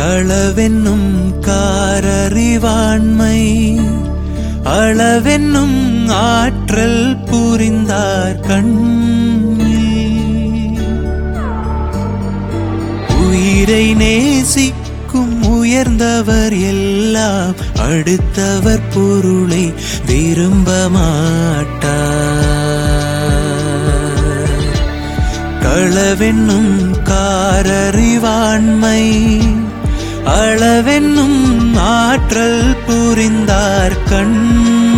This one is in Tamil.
களவென்னும் காரறிவாண்மை அளவென்னும் ஆற்றல் புரிந்தார் கண்ணில் உயிரை நேசிக்கும் உயர்ந்தவர் எல்லாம் அடுத்தவர் பொருளை விரும்ப மாட்டார் களவென்னும் காரறிவாண்மை அளவென்னும் ஆற்றல் புரிந்தார் கண்